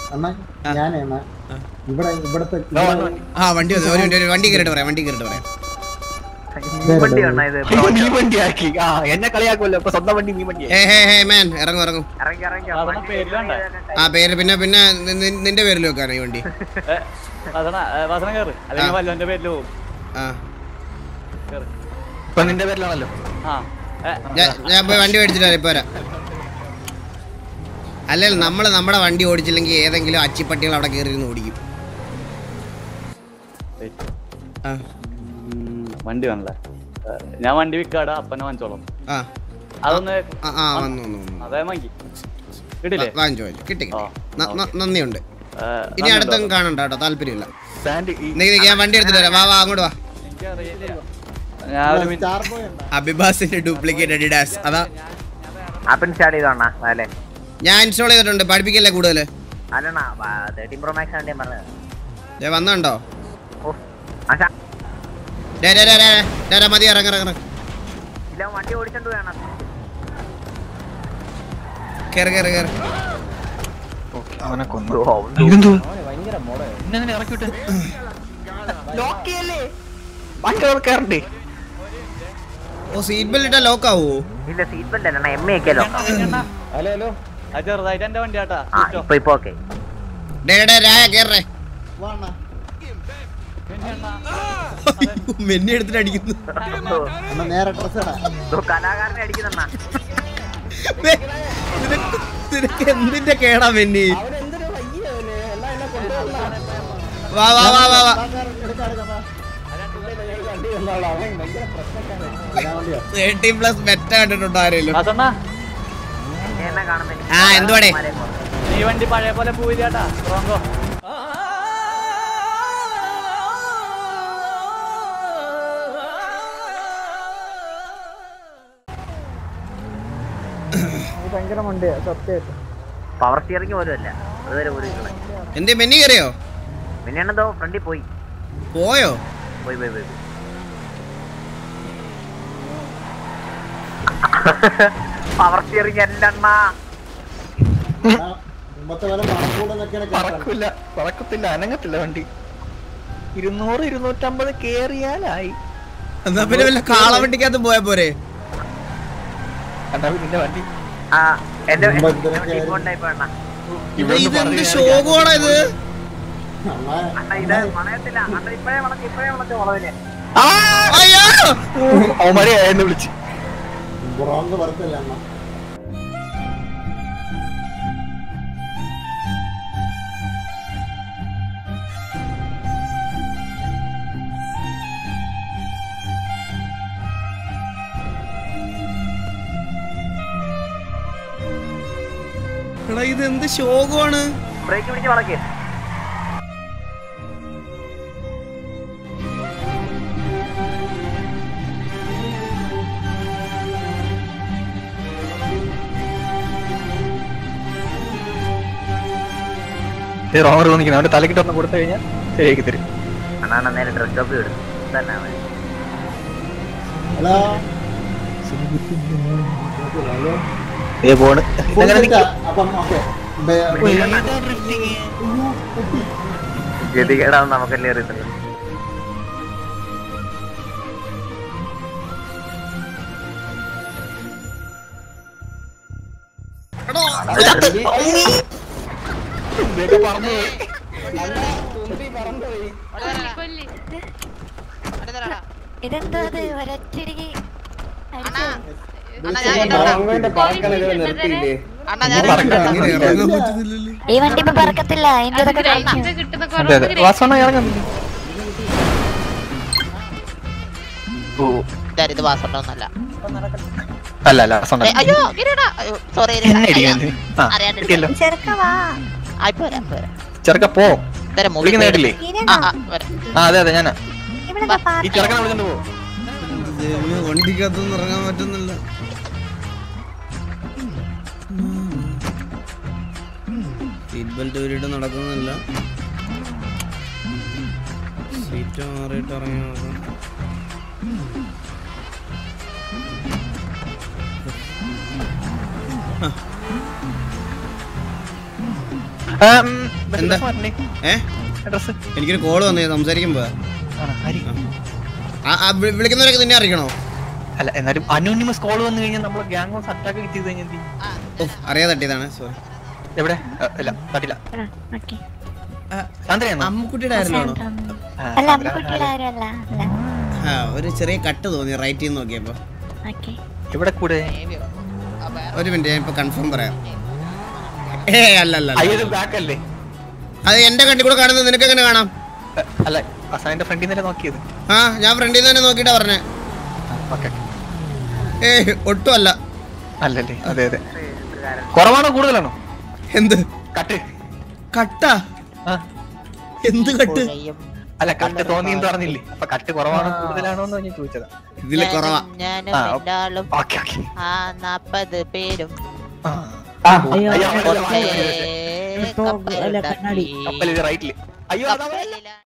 അണ്ണാ ഞാനേ അണ്ണാ ഇവിടെ ഇവിടത്തെ ഇതാ വന്നു വണ്ടി. ആ വണ്ടി വന്നു ഒരു മിനിറ്റ് ഒരു വണ്ടി കയറിട്ട് പറയാം വണ്ടി കയറിട്ട് പറയാം വണ്ടി വേണം ഇത് അയ്യോ, നീ വണ്ടിയാക്കി ആ എന്നെ കളിയാക്കുമല്ലോ ഇപ്പൊ സ്വന്തം വണ്ടി നീ വണ്ടിയാക്കി ഏ ഹേ ഹേ മാൻ ഇറങ്ങും ഇറങ്ങും ഇറങ്ങി ഇറങ്ങി അതൊന്നും പേരിലാണ്ടേ? ആ പേര് പിന്നെ പിന്നെ നി- നി- നിന്റെ പേരിൽ വെക്കാനോ ഈ വണ്ടി വസണ വസണം കയറ് അല്ലെങ്കിൽ വല്ലോന്റെ പേരിൽ പോകും ആ കേറ് ഇപ്പൊ നിന്റെ പേരിലാണല്ലോ ആ ഏ, ഞാൻ ഞാൻ പോയി വണ്ടി മേടിച്ചിട്ട് വരാം, ഇപ്പൊ വരാം അല്ലല്ല നമ്മൾ നമ്മുടെ വണ്ടി ഓടിച്ചില്ലെങ്കിൽ ഏതെങ്കിലും അച്ചിപ്പട്ടികൾ അവിടെ കയറി ഇരുന്ന് ഓടിക്കും wait. ആ ഉം, വണ്ടി വേണല്ലേ ഏ, ഞാൻ വണ്ടി വിൽക്കാടാ അപ്പനെ വാങ്ങിച്ചോളാം ആ അതൊന്ന് ആ ആ വന്നു വന്നു വന്നു അതേ വാങ്ങി കിട്ടില്ലേ വാ- വാങ്ങിച്ചു വാങ്ങിച്ചു കിട്ടി കിട്ടി ആ, ന- ന- നന്ദിയുണ്ട് ഏ, ഇനി നന്ദി അടുത്തൊന്നും ഉണ്ടോ? കാണണ്ട കേട്ടോ താല്പര്യമില്ല സാൻഡ് ഈ നിക്ക് നിക്ക്, ഞാൻ വണ്ടി എടുത്തിട്ട് വരാം വാ വാ അങ്ങോട്ട് വാ എനിക്കറിയില്ല. ഞാൻ ഒരു മിനിറ്റ് സ്റ്റാർ ബോയ് ഉണ്ടോ അബിബാസിന്റെ ഡ്യൂപ്ലിക്കേറ്റ് അഡിഡാസ് അതാ ആപ്പിൻ സ്റ്റാർട്ട് ചെയ്തോണ്ണ അല്ലേ ഞാൻ ഇൻസ്റ്റാൾ ചെയ്തിട്ടുണ്ട് പഠിപ്പിക്കല്ലേ കൂടുതൽ അല്ലണ്ണ തേർട്ടീൻ പ്രോ മാക്സ് ആണ് ഞാൻ പറഞ്ഞത് ഞാൻ വന്നുണ്ടോ ഓ ആശാ ഡേ ഡേ ഡേ ഡേ ഡേ, ഡേ മതി ഇറങ്ങ ഇറങ്ങ ഇല്ല വണ്ടി ഓടിച്ചോണ്ട് വേണം കയറി കയറി കയറി ഓക്കേ, അവനെ കൊന്നു ഓ, ഇതെന്തോ ഇന്നെ ഇറക്കി വിട്ടെ ലോക്കിയല്ലേ ബാക്കി കയറണ്ടേ ഓ സീറ്റ് ബെൽറ്റ് ഇട്ടാ ലോക്ക് ആവോ ഇല്ല സീറ്റ് ബെൽറ്റ് അല്ലണ്ണ എം എ ഒക്കെയല്ലോ ഹലോ ഹലോ അത് ചെറുതായിട്ട് എന്റെ വണ്ടി ആട്ടാ ആ ഇപ്പൊ ഇപ്പൊ ഓക്കെ ഡേ ഡേ രായ കേറേ വാ അണ്ണാ മെന്നി എടുത്തിട്ട് അടിക്കുന്നു അണ്ണാ നേരെ ഡ്രസ് ഇടാ കലാകാരനെ അടിക്കുന്നെണ്ണ ദേ, നിനക്ക് നിനക്ക് എന്തിന്റെ കേടാ മെന്നി വാ വാ വാ വാ വാ തേർട്ടി പ്ലസ് മെറ്റ കണ്ടിട്ടുണ്ടോ ആരെങ്കിലും വസണ്ണ എന്നെ കാണുന്ന ആ, എന്തുവാടേ? ഈ വണ്ടി പഴയ പോലെ പോയില്ലാട്ടാ സ്ട്രോങ്കോ ഭയങ്കര മണ്ടിയാ സത്യമായിട്ട് പവർ സ്റ്റിയറിംഗ് പോലും അല്ല അതുവരെ പോലും ഇരിക്കണേ എന്തേ മെന്നി കയറിയോ പിന്നെ എന്തോ ഫ്രണ്ടിൽ പോയി പോയോ പോയി പോയി പോയി പവർ സ്റ്റിയറിംഗ് അല്ലണ്ണ മുമ്പത്തെ പോലെ മണക്കൂടെന്നൊക്കെയാണ് കേട്ടത് പറക്കില്ല പറക്കത്തില്ല അനങ്ങത്തില്ല വണ്ടി ഇരുന്നൂറ് ഇരുന്നൂറ്റമ്പത് കേറിയാലായി എന്നാ പിന്നെ വല്ല കാളവണ്ടിക്കകത്ത് പോയാ പോരെ കണ്ടാ നിന്റെ വണ്ടി ആ എന്റെ മുമ്പ് ഇതിനൊക്കെ കൊണ്ടായിപ്പോ അണ്ണ ഇത് ഇതെന്ത് ശോകമാണോ ഇത് അണ്ണാ അണ്ണ ഇത് വളയത്തില്ല അണ്ണ ഇപ്പഴേ വളഞ്ഞു ഇപ്പഴേ വളഞ്ഞു വളവില് അയ്യോ അവന്മാരെ എന്ന് വിളിച്ച് ബ്രോങ്ക് വരത്തില്ല അണ്ണ എടാ ഇത് എന്ത് ശോകമാണ് ബ്രേക്ക് പിടിച്ച് വളക്കേ റോമർ തോന്നിക്കുന്നു അവന്റെ തലക്കിട്ട് ഒന്ന് കൊടുത്തു കഴിഞ്ഞാൽ ശരിയാക്കി തരും അണ്ണാ അണ്ണ നേരെ ഡ്രസ് ഷോപ്പിൽ വിടും തന്നെ അവൻ ഹലോ ഹലോ ഏ പോണ് ഇതെങ്ങനെ നിക്കും? അപ്പം ഓക്കെ ഗതികേടാന്ന് നമുക്കല്ലേ അറിയത്തുള്ളൂ ഇതൊക്കെ പറഞ്ഞു പോയി. ഇതെന്തോ അത് ഒരൊറ്റടിക്ക് ഇങ്ങനെ ഇറങ്ങാൻ പറ്റുന്നില്ലല്ലോ ഈ വണ്ടി ഇപ്പൊ പറക്കത്തില്ല അതിന്റെ ഇതൊക്കെ കഴിഞ്ഞു അതെ അതെ വാസവണ്ണ ഇറങ്ങുന്നില്ല ഓ ഇത് വാസോട്ടൊന്നല്ല അല്ല അല്ല വാസവണ്ണ അയ്യോ കിരീട സോറി എന്നെ ഇടിക്കുന്നു ആ അറിയാണ്ട് കിട്ടിയല്ലോ ചെറുക്കവാ ആയിപ്പോ വരാം ഇപ്പൊ വരാം ചെറുക്ക പോ തരാം മുകളിൽ വിളിക്കുന്ന കേട്ടില്ലേ ആ ആ വരാം ആ അതെ അതെ ഞാനാ ഇവിടെ ഈ ചെറുക്കനെ വിളിച്ചോണ്ട് പോ ദൈവമേ, വണ്ടിക്കകത്തൊന്നും ഇറങ്ങാൻ പറ്റുന്നില്ല സീറ്റ് ബെൽറ്റ് ഊരിയിട്ട് നടക്കുന്നില്ല സീറ്റ് മാറിയിട്ട് ഇറങ്ങി നോക്കാം എന്താ? ഏ അഡ്രസ് എനിക്കൊരു കോള് വന്നേ സംസാരിക്കുമ്പോ ആ, ആ, വി- വിളിക്കുന്നവരൊക്കെ നിന്നെ അറിയിക്കണോ അല്ല എന്നാലും അനോണിമസ് കോൾ വന്നു കഴിഞ്ഞാൽ നമ്മളെ ഗ്യാങ് ഹൗസ് അറ്റാക്ക് കിട്ടിയത് കഴിഞ്ഞാൽ എന്ത് ചെയ്യും? ഓ അറിയാതെ തട്ടിയതാണ് സോറി എവിടെ ആ, ഇല്ല തട്ടില്ല ഓക്കെ സാന്ദ്രയാണോ അമ്മുക്കുട്ടിയുടെ ആയിരുന്നാണോ ആ, അല്ല സാന്ദ്ര, അമ്മക്കുട്ടിയുടെ ആരുമല്ല അല്ല ആ ഒരു ചെറിയ കട്ട് തോന്നി റൈറ്റ് ചെയ്ത് നോക്കിയപ്പോ ഓക്കെ ഇവിടെ കൂടെ ഒരു മിനിറ്റ് ഞാൻ ഇപ്പൊ കൺഫേം പറയാം ഏ അല്ല അല്ല അല്ല. അയ്യത് ബാക്ക് അല്ലേ അത് എന്റെ കണ്ടി കൂടെ കാണുന്നത് നിനക്ക് എങ്ങനെ കാണാം ആ, അല്ല അസാന്റെ ഫ്രണ്ടിൽ നിന്നല്ലേ നോക്കിയത് ആ ഞാൻ ഫ്രണ്ടിൽ നിന്ന് തന്നെ നോക്കിട്ടാ പറഞ്ഞേ ഓക്കെ ഏ ഒട്ടും അല്ല അല്ലല്ലേ അതെ അതെ കുറവാണോ കൂടുതലാണോ എന്ത് കട്ട് കട്ടാ ആ എന്ത് കട്ട് അല്ല കട്ട് തോന്നിയെന്ന് പറഞ്ഞില്ലേ അപ്പൊ കട്ട് കുറവാണോ കൂടുതലാണോ എന്ന് ഞാൻ ചോദിച്ചതാ ഇതില് കുറവാ ഞാനും ആ, എൻ്റെ ആളും ഓക്കെ ഓക്കെ ആ നാപ്പത് പേരും അയ്യോ ഏ, കപ്പലുണ്ടാക്കി. കപ്പൽ റൈറ്റില് അയ്യോ അതാ കപ്പലിലാ